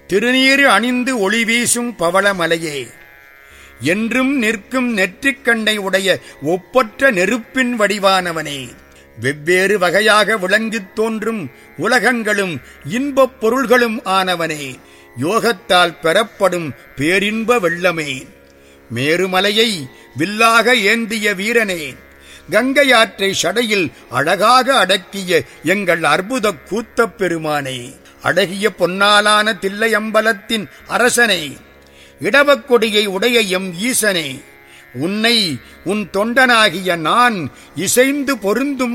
திருநீறு அணிந்து ஒளி வீசும் பவளமலையே என்றும் நிற்கும் நெற்றிக்கண்ணை உடைய ஒப்பற்ற நெருப்பின் வடிவானவனே வெவ்வேறு வகையாக விளங்கித் தோன்றும் உலகங்களும் இன்பப் பொருள்களும் ஆனவனே யோகத்தால் பெறப்படும் பேரின்ப வெள்ளமே மேருமலையை வில்லாக ஏந்திய வீரனே கங்கையாற்றை சடையில் அழகாக அடக்கிய எங்கள் அற்புத கூத்தப் பெருமானே அழகிய பொன்னாலான தில்லையம்பலத்தின் அரசனே இடவக்கொடியை உடைய எம் ஈசனே உன்னை உன் தொண்டனாகிய நான் இசைந்து பொருந்தும்